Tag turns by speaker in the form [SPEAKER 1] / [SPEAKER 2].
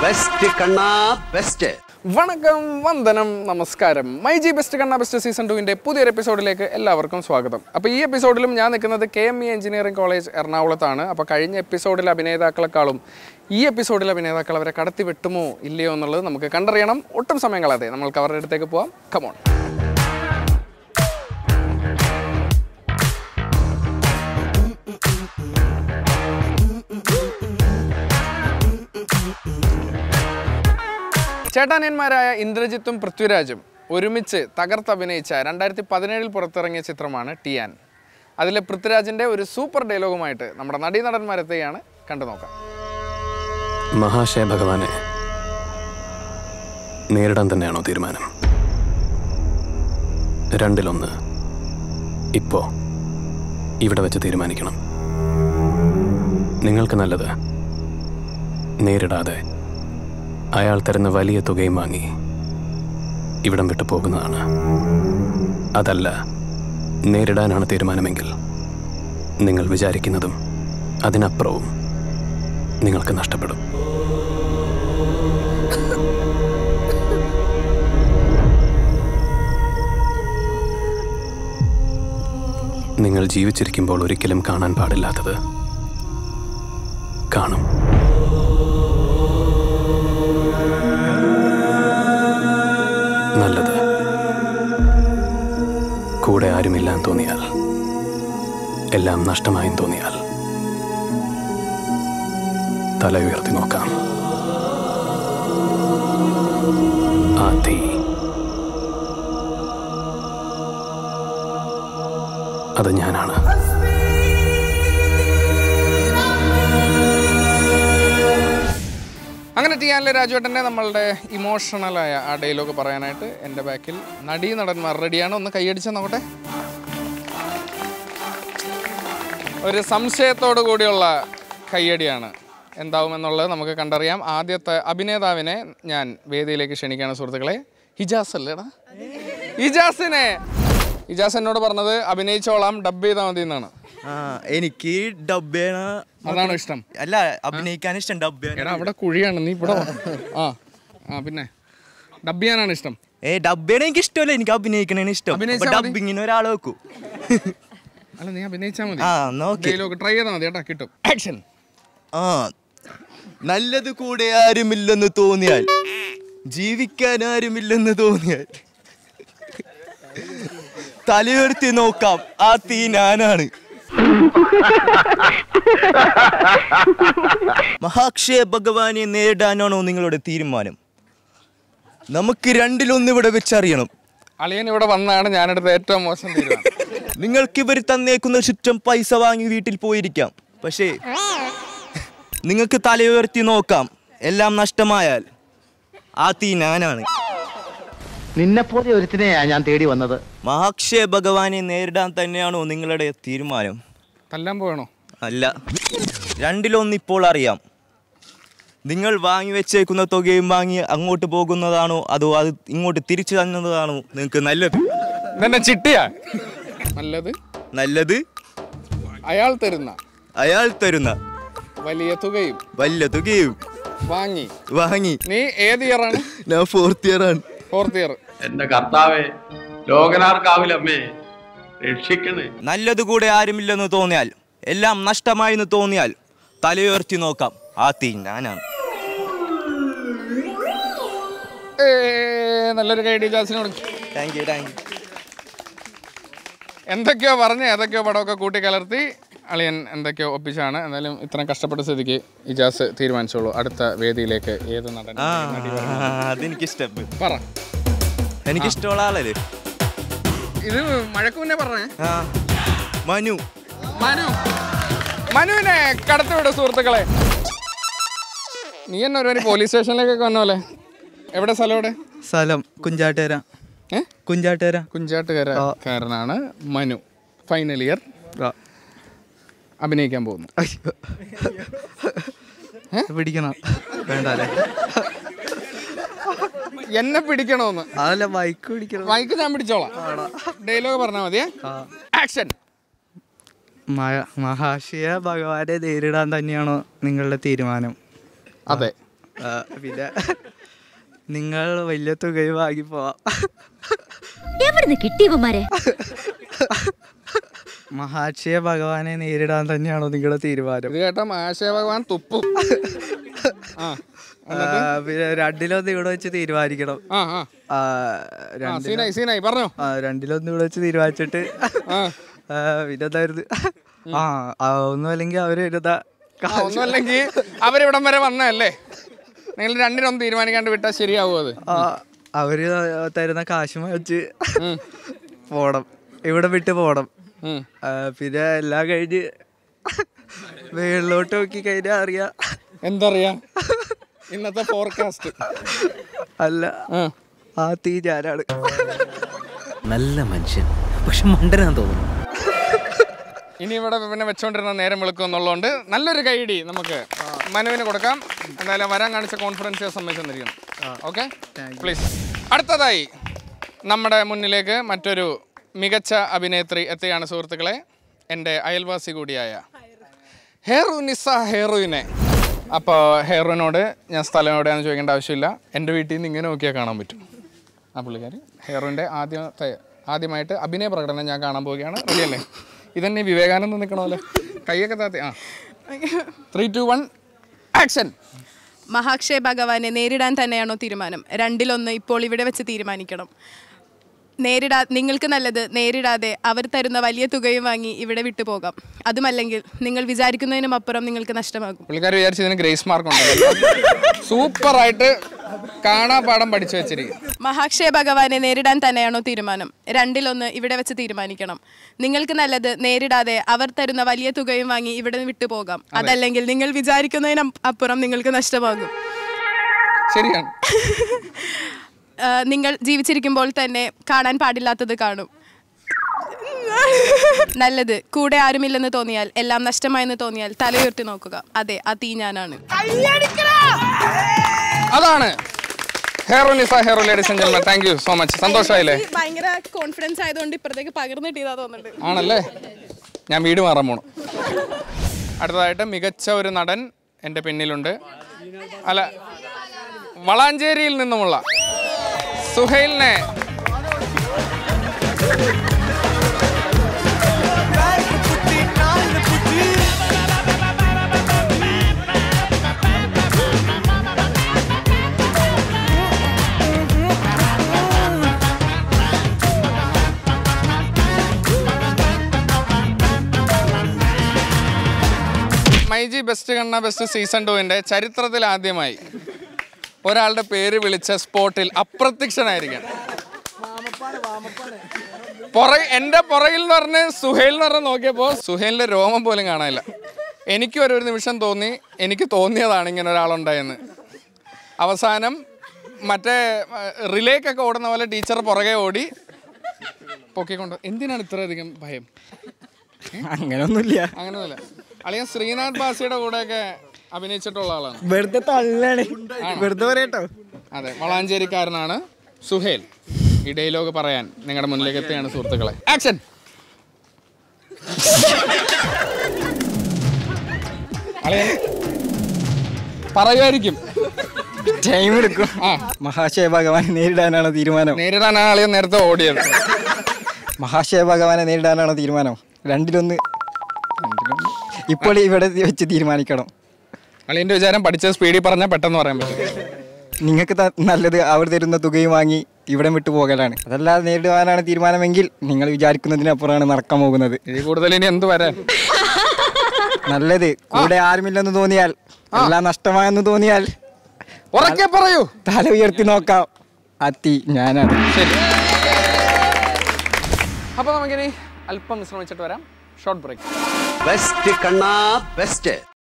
[SPEAKER 1] Best കണ്ണാ best
[SPEAKER 2] വണക്കം വന്ദനം നമസ്കാരം മൈ ജി ബെസ്റ്റ് കണ്ണ ബെസ്റ്റ് സീസൺ ടുവിൻ്റെ പുതിയൊരു എപ്പിസോഡിലേക്ക് എല്ലാവർക്കും സ്വാഗതം അപ്പോൾ ഈ എപ്പിസോഡിലും ഞാൻ നിൽക്കുന്നത് K M E engineering college എറണാകുളത്താണ് അപ്പോൾ കഴിഞ്ഞ എപ്പിസോഡിലെ അഭിനേതാക്കളെക്കാളും ഈ എപ്പിസോഡിലെ അഭിനേതാക്കൾ അവരെ കടത്തി വെട്ടുമോ ഇല്ലയോ എന്നുള്ളത് നമുക്ക് കണ്ടറിയണം ഒട്ടും സമയം കളയാതെ നമ്മൾക്ക് അവരുടെ അടുത്തേക്ക് പോവാം കമോൺ ചേട്ടാനിയന്മാരായ ഇന്ദ്രജിത്തും പൃഥ്വിരാജും ഒരുമിച്ച് തകർത്തഭിനയിച്ച രണ്ടായിരത്തി പതിനേഴിൽ പുറത്തിറങ്ങിയ ചിത്രമാണ് ടിയാൻ അതിലെ പൃഥ്വിരാജിൻ്റെ ഒരു സൂപ്പർ ഡയലോഗുമായിട്ട് നമ്മുടെ നടീനടന്മാരെത്തുകയാണ് കണ്ടു നോക്കാം
[SPEAKER 3] മഹാശയ ഭഗവാനെ നേരിടാൻ തന്നെയാണോ തീരുമാനം രണ്ടിലൊന്ന് ഇപ്പോ ഇവിടെ വെച്ച് തീരുമാനിക്കണം നിങ്ങൾക്ക് നല്ലത് നേരിടാതെ അയാൾ തരുന്ന വലിയ തുകയും വാങ്ങി ഇവിടം വിട്ടു പോകുന്നതാണ് അതല്ല നേരിടാനാണ് തീരുമാനമെങ്കിൽ നിങ്ങൾ വിചാരിക്കുന്നതും അതിനപ്പുറവും നിങ്ങൾക്ക് നഷ്ടപ്പെടും നിങ്ങൾ ജീവിച്ചിരിക്കുമ്പോൾ ഒരിക്കലും കാണാൻ പാടില്ലാത്തത് കാണും നല്ലത് കൂടെ ആരുമില്ലാന്ന് തോന്നിയാൽ എല്ലാം നഷ്ടമായും തോന്നിയാൽ തല ഉയർത്തി നോക്കാം ആ തീ അത് ഞാനാണ്
[SPEAKER 2] അങ്ങനെ ടിയാനിലെ രാജുവേട്ടൻ്റെ നമ്മളുടെ ഇമോഷണലായ ആ ഡയലോഗ് പറയാനായിട്ട് എൻ്റെ ബാക്കിൽ നടീ നടന്മാർ റെഡിയാണ് ഒന്ന് കൈയടിച്ച് നോക്കട്ടെ ഒരു സംശയത്തോടു കൂടിയുള്ള കയ്യടിയാണ് എന്താവുമെന്നുള്ളത് നമുക്ക് കണ്ടറിയാം ആദ്യത്തെ അഭിനേതാവിനെ ഞാൻ വേദിയിലേക്ക് ക്ഷണിക്കുകയാണ് സുഹൃത്തുക്കളെ ഹിജാസ് അല്ലേടാ ഹിജാസിനെ ഹിജാസ് എന്നോട് പറഞ്ഞത് അഭിനയിച്ചോളാം ഡബ് ചെയ്താൽ മതി എന്നാണ്
[SPEAKER 4] ആ എനിക്ക് ഡബ്ബേണ
[SPEAKER 2] അതാണോ ഇഷ്ടം
[SPEAKER 4] അല്ല അഭിനയിക്കാൻ ഇഷ്ടം ഡബ്ബേണ
[SPEAKER 2] എടാ അവിടെ കുഴിയാണ് നീ ഇവിടെ വാ. ആ ആ പിന്നെ ഡബ് ചെയ്യാനാണ് ഇഷ്ടം
[SPEAKER 4] ഏ ഡബ്ബേണ എനിക്ക് ഇഷ്ടമല്ല എനിക്ക് അഭിനയിക്കണേന് ഇഷ്ടം
[SPEAKER 2] അഭിനയിച്ചാ
[SPEAKER 4] അപ്പൊ
[SPEAKER 2] മതി.
[SPEAKER 4] ഡബ്ബിങ്ങിന് ഒരാളെ വെക്കൂ
[SPEAKER 2] അല്ല നീ അഭിനയിച്ചാൽ മതി
[SPEAKER 4] ആ നോക്കി
[SPEAKER 2] ഡയലോഗ് ട്രൈ ചെയ്താൽ മതി കേട്ടാ കിട്ടും ആക്ഷൻ
[SPEAKER 4] ആ നല്ലത് കൂടെ ആരുമില്ലെന്ന് തോന്നിയാൽ ജീവിക്കാൻ ആരുമില്ലെന്ന് തോന്നിയാൽ തലയുയർത്തി നോക്കാം ആ തീ ഞാനാണ് മഹാക്ഷയ ഭഗവാനെ നേരിടാനാണോ നിങ്ങളുടെ തീരുമാനം നമുക്ക് രണ്ടിലൊന്ന് ഇവിടെ വെച്ചറിയണം
[SPEAKER 2] അളിയൻ ഇവിടെ വന്നാണ് ഞാനെടുത്ത ഏറ്റവും മോശം തീരുമാനം
[SPEAKER 4] നിങ്ങൾക്ക് ഇവർ തന്നേക്കുന്ന ചുറ്റം പൈസ വാങ്ങി വീട്ടിൽ പോയിരിക്കാം പക്ഷേ നിങ്ങൾക്ക് തലയുയർത്തി നോക്കാം എല്ലാം നഷ്ടമായാൽ ആ തീ ഞാനാണ്
[SPEAKER 5] നിന്നെപ്പോലെ ഒരുത്തിനെയാ ഞാൻ തേടി വന്നത്
[SPEAKER 4] മഹാക്ഷയ ഭഗവാനെ നേരിടാൻ തന്നെയാണോ നിങ്ങളുടെ തീരുമാനം
[SPEAKER 2] തല്ലാൻ പോകണോ
[SPEAKER 4] അല്ല രണ്ടിലൊന്ന് ഇപ്പോൾ അറിയാം നിങ്ങൾ വാങ്ങി വെച്ചേക്കുന്ന തുകയും വാങ്ങി അങ്ങോട്ട് പോകുന്നതാണോ അതോ അത് ഇങ്ങോട്ട് തിരിച്ചു തന്നതാണോ നിങ്ങൾക്ക് നല്ലത്
[SPEAKER 2] ഇതെന്നെ ചിട്ടിയാ നല്ലത്
[SPEAKER 4] നല്ലത്
[SPEAKER 2] അയാൾ തരുന്ന
[SPEAKER 4] അയാൾ തരുന്ന
[SPEAKER 2] വലിയ തുകയും
[SPEAKER 4] വല്ല തുകയും
[SPEAKER 2] വാങ്ങി
[SPEAKER 4] വാങ്ങി
[SPEAKER 2] നീ ഏത് ഇയറാണ്
[SPEAKER 4] ഞാൻ ഫോർത്ത് ഇയർ ആണ്
[SPEAKER 2] ഫോർത്ത് ഇയർ
[SPEAKER 1] എന്റെ കർത്താവേ ലോകനാർക്കാവിലമ്മേ രക്ഷിക്കണേ
[SPEAKER 4] നല്ലത് കൂടെ ആരുമില്ലെന്ന് തോന്നിയാൽ എല്ലാം നഷ്ടമായെന്ന് തോന്നിയാൽ തലയുയർത്തി നോക്കാം ആ തീ ഞാനാണ്
[SPEAKER 2] ഏ നല്ലൊരു കൈ ഡി ജാസിന് കൊടുക്കും
[SPEAKER 4] താങ്ക് യു താങ്ക് യു
[SPEAKER 2] എന്തൊക്കെയോ പറഞ്ഞ് ഏതൊക്കെയോ പടമൊക്കെ കൂട്ടി കലർത്തി അളിയൻ എന്തൊക്കെയോ ഒപ്പിച്ചാണ് എന്തായാലും ഇത്രയും കഷ്ടപ്പെട്ട സ്ഥിതിക്ക് ഇജാസ് തീരുമാനിച്ചോളൂ അടുത്ത വേദിയിലേക്ക് ഏത് നടൻ
[SPEAKER 4] ആ
[SPEAKER 2] നടി വരണം?
[SPEAKER 4] അതെനിക്കിഷ്ടം
[SPEAKER 2] പറ
[SPEAKER 4] എനിക്കിഷ്ടമുള്ള ആളല്ലേ
[SPEAKER 2] ഇത് മഴക്ക് മുന്നേ പറഞ്ഞേ
[SPEAKER 4] ആ മനു
[SPEAKER 2] മനു മനുവിനെ കടത്തിവിട സുഹൃത്തുക്കളെ നീ എന്നെ ഒരു പോലീസ് സ്റ്റേഷനിലേക്കൊക്കെ വന്നോലെ എവിടെ സ്ഥലം എവിടെ
[SPEAKER 6] സ്ഥലം കുഞ്ചാട്ടുകര
[SPEAKER 2] ഏ
[SPEAKER 6] കുഞ്ചാട്ടുകര
[SPEAKER 2] കുഞ്ചാട്ടുകാരക്കാരനാണ് മനു ഫൈനൽ ഇയർ അഭിനയിക്കാൻ പോകുന്നു
[SPEAKER 6] അയ്യോ. പിടിക്കണം വേണ്ട അല്ലേ
[SPEAKER 2] എന്നെ പിടിക്കണോന്ന്
[SPEAKER 6] അതല്ല ബൈക്ക് പിടിക്കണം
[SPEAKER 2] മൈക്ക് ഞാൻ പിടിച്ചോളാം ഡയലോഗ് പറഞ്ഞാൽ മതിയേ ആക്ഷൻ
[SPEAKER 6] മ- മഹാശയ ഭഗവാനെ നേരിടാൻ തന്നെയാണോ നിങ്ങളുടെ തീരുമാനം
[SPEAKER 2] അതെ
[SPEAKER 6] ആ, പിന്നെ നിങ്ങൾ വലിയ തുകയും വാങ്ങി പോവാം
[SPEAKER 7] എവിടുന്ന് കിട്ടിയവന്മാരെ
[SPEAKER 6] മഹാക്ഷയ ഭഗവാനെ നേരിടാൻ തന്നെയാണോ നിങ്ങളുടെ തീരുമാനം
[SPEAKER 2] ഇത് കേട്ട ആശയ ഭഗവാൻ തുപ്പും ആ
[SPEAKER 6] ആ, പിന്നെ രണ്ടിലൊന്ന് ഇവിടെ വെച്ച് തീരുമാനിക്കണം
[SPEAKER 2] ആ ആ
[SPEAKER 6] ആ,
[SPEAKER 2] ആ
[SPEAKER 6] രണ്ടിലൊ-
[SPEAKER 2] സീനായി സീനായി പറഞ്ഞോ
[SPEAKER 6] ആ, രണ്ടിലൊന്ന് ഇവിടെ വെച്ച് തീരുമാനിച്ചിട്ട്
[SPEAKER 2] ആ
[SPEAKER 6] ആ, പിന്നെ എന്തായിരുന്നു ആ ആ, ഒന്നും അല്ലെങ്കിൽ അവര് ഇരുന്ന
[SPEAKER 2] ആ, ഒന്നുമല്ലെങ്കിൽ അവരിവിടം വരെ വന്നതല്ലേ നിങ്ങൾ രണ്ടിനൊന്നും തീരുമാനിക്കാണ്ട് വിട്ടാൽ ശരിയാവുമോ അത്
[SPEAKER 6] ആ, അവര് തരുന്ന കാശ് വെച്ച് പോണം ഇവിടെ വിട്ട് പോണം
[SPEAKER 2] ഉം.
[SPEAKER 6] ആ, പിന്നെ എല്ലാം കഴിഞ്ഞ് മേളിലോട്ട് നോക്കി കഴിഞ്ഞാൽ അറിയാം
[SPEAKER 2] എന്തറിയാ ഇന്നത്തെ ഫോർകാസ്റ്റ്
[SPEAKER 6] അല്ല ആ തീ ഞാനാണ്
[SPEAKER 8] നല്ല മനുഷ്യൻ പക്ഷെ മണ്ടനാന്ന് തോന്നുന്നു
[SPEAKER 2] ഇനി ഇവിടെ പിന്നെ വെച്ചോണ്ടിരുന്ന നേരം വിളിക്കും എന്നുള്ളതുകൊണ്ട് നല്ലൊരു കൈഡി നമുക്ക് മനുവിന് കൊടുക്കാം എന്തായാലും വരാൻ കാണിച്ച കോൺഫിഡൻസ് സമ്മതിച്ചെന്നിരിക്കണം ഓക്കെ പ്ലീസ് അടുത്തതായി നമ്മുടെ മുന്നിലേക്ക് മറ്റൊരു മികച്ച അഭിനേത്രി എത്തുകയാണ് സുഹൃത്തുക്കളെ എൻ്റെ അയൽവാസി കൂടിയായ ഹെറുനിസ ഹെറുവിനെ അപ്പോൾ ഹെറുവിനോട് ഞാൻ സ്ഥലം എവിടെയാണെന്ന് ചോദിക്കേണ്ട ആവശ്യമില്ല എൻ്റെ വീട്ടിൽ നിന്ന് ഇങ്ങനെ നോക്കിയാൽ കാണാൻ പറ്റും ആ പുള്ളിക്കാരി ഹെറുവിൻ്റെ ആദ്യത്തെ ആദ്യമായിട്ട് അഭിനയ പ്രകടനം ഞാൻ കാണാൻ പോവുകയാണ് റെഡിയല്ലേ ഇതന്നെ വിവേകാനന്ദ നിൽക്കണമല്ലോ കൈയൊക്കെ താത്തി ആ ത്രീ ടു വൺ ആക്ഷൻ
[SPEAKER 9] മഹാക്ഷയ ഭഗവാനെ നേരിടാൻ തന്നെയാണോ തീരുമാനം രണ്ടിലൊന്ന് ഇപ്പോൾ ഇവിടെ വെച്ച് തീരുമാനിക്കണം നേരിടാ നിങ്ങൾക്ക് നല്ലത് നേരിടാതെ അവർ തരുന്ന വലിയ തുകയും വാങ്ങി ഇവിടെ വിട്ടുപോകാം അതുമല്ലെങ്കിൽ നിങ്ങൾ വിചാരിക്കുന്നതിനും അപ്പുറം നിങ്ങൾക്ക് നഷ്ടമാകും
[SPEAKER 2] പുള്ളിക്കാർ വിചാരിച്ചു ഇതിന് ഗ്രേസ് മാർക്ക് ഉണ്ട് സൂപ്പറായിട്ട് കാണാപാഠം പഠിച്ചു വെച്ചിരിക്കും
[SPEAKER 9] മഹാക്ഷയ ഭഗവാനെ നേരിടാൻ തന്നെയാണോ തീരുമാനം രണ്ടിലൊന്ന് ഇവിടെ വെച്ച് തീരുമാനിക്കണം നിങ്ങൾക്ക് നല്ലത് നേരിടാതെ അവർ തരുന്ന വലിയ തുകയും വാങ്ങി ഇവിടെ വിട്ടുപോകാം അതല്ലെങ്കിൽ നിങ്ങൾ വിചാരിക്കുന്നതിനും അപ്പുറം നിങ്ങൾക്ക് നഷ്ടമാകും
[SPEAKER 2] ശരിയാണ്
[SPEAKER 9] ആ, നിങ്ങൾ ജീവിച്ചിരിക്കുമ്പോൾ തന്നെ കാണാൻ പാടില്ലാത്തത് കാണും നല്ലത് കൂടെ ആരുമില്ലെന്ന് തോന്നിയാൽ എല്ലാം നഷ്ടമായെന്ന് തോന്നിയാൽ തലയുയർത്തി നോക്കുക അതെ ആ തീ ഞാനാണ്
[SPEAKER 2] അതാണ് ഹെറോനിസ hero ladies and gentlemen thank you so much സന്തോഷമായില്ലേ
[SPEAKER 9] ഭയങ്കര കോൺഫിഡൻസ് ആയതുകൊണ്ട് ഇപ്പുറത്തേക്ക് പകർന്നു കിട്ടിയതാ തോന്നുന്നുണ്ട്
[SPEAKER 2] ആണല്ലേ ഞാൻ വീട് മാറാൻ പോണു അടുത്തതായിട്ട് മികച്ച ഒരു നടൻ എൻ്റെ പിന്നിലുണ്ട് അല്ല വളാഞ്ചേരിയിൽ നിന്നുമുള്ള സുഹൈലിനെ മൈജി ബെസ്റ്റ് കണ്ണ ബെസ്റ്റ് സീസൺ ടുവിൻ്റെ ചരിത്രത്തിൽ ആദ്യമായി ഒരാളുടെ പേര് വിളിച്ച സ്പോട്ടിൽ അപ്രത്യക്ഷനായിരിക്കണം പുറകെ എൻ്റെ പുറകിൽ എന്ന് പറഞ്ഞ് സുഹേൽ എന്ന് പറഞ്ഞ് നോക്കിയപ്പോൾ സുഹേലിൻ്റെ രോമം പോലും കാണാനില്ല എനിക്ക് ഒരു ഒരു നിമിഷം തോന്നി എനിക്ക് തോന്നിയതാണ് ഇങ്ങനെ ഒരാളുണ്ടായെന്ന് അവസാനം മറ്റേ റിലേക്കൊക്കെ ഓടുന്ന പോലെ ടീച്ചർ പുറകെ ഓടി പൊക്കിക്കൊണ്ട് എന്തിനാണ് ഇത്രയധികം ഭയം
[SPEAKER 6] അങ്ങനൊന്നുമില്ല
[SPEAKER 2] അങ്ങനെയൊന്നുമില്ല അളിയൻ ശ്രീനാഥ് ബാസിയുടെ കൂടെയൊക്കെ അഭിനയിച്ചിട്ടുള്ള ആളാണ്
[SPEAKER 6] വെറുതെ തള്ളാണ് വെറുതെ പറയട്ടോ
[SPEAKER 2] അതെ വളാഞ്ചേരിക്കാരനാണ് സുഹേൽ ഈ ഡയലോഗ് പറയാൻ നിങ്ങളുടെ മുന്നിലേക്ക് എത്തുകയാണ് സുഹൃത്തുക്കളെ ആക്ഷൻ അളിയൻ പറയുമായിരിക്കും
[SPEAKER 6] ടൈം എടുക്കും
[SPEAKER 2] ആ
[SPEAKER 6] മഹാശയ ഭഗവാനെ നേരിടാനാണോ തീരുമാനം
[SPEAKER 2] നേരിടാനാണ് അളിയൻ നേരത്തെ ഓടിയത്
[SPEAKER 6] മഹാശയ ഭഗവാനെ നേരിടാനാണോ തീരുമാനം രണ്ടിലൊന്ന് ഇപ്പോൾ ഇവിടെ വെച്ച് തീരുമാനിക്കണം
[SPEAKER 2] അളിയൻ്റെ വിചാരം പഠിച്ച സ്പീഡിൽ പറഞ്ഞാൽ പെട്ടെന്ന് പറയാൻ പറ്റും
[SPEAKER 6] നിങ്ങൾക്ക് ത- നല്ലത് അവർ തരുന്ന തുകയും വാങ്ങി ഇവിടെ വിട്ടു പോകലാണ് അതല്ലാതെ നേരിടുവാനാണ് തീരുമാനമെങ്കിൽ നിങ്ങൾ വിചാരിക്കുന്നതിനപ്പുറമാണ് നടക്കാൻ പോകുന്നത്
[SPEAKER 2] ഇതിൽ കൂടുതൽ ഇനി എന്ത് വരാൻ
[SPEAKER 6] നല്ലത് കൂടെ ആരുമില്ലെന്ന് തോന്നിയാൽ എല്ലാം നഷ്ടമായെന്ന് തോന്നിയാൽ
[SPEAKER 2] ഉറക്കെ പറയൂ
[SPEAKER 6] തല ഉയർത്തി നോക്കാം അത്തി ഞാനാണ്
[SPEAKER 2] ശരി അപ്പോൾ നമുക്കിനി അല്പം വിശ്രമിച്ചിട്ട് വരാം ഷോർട്ട് ബ്രേക്ക്
[SPEAKER 1] ബെസ്റ്റ് കണ്ണാ ബെസ്റ്റ്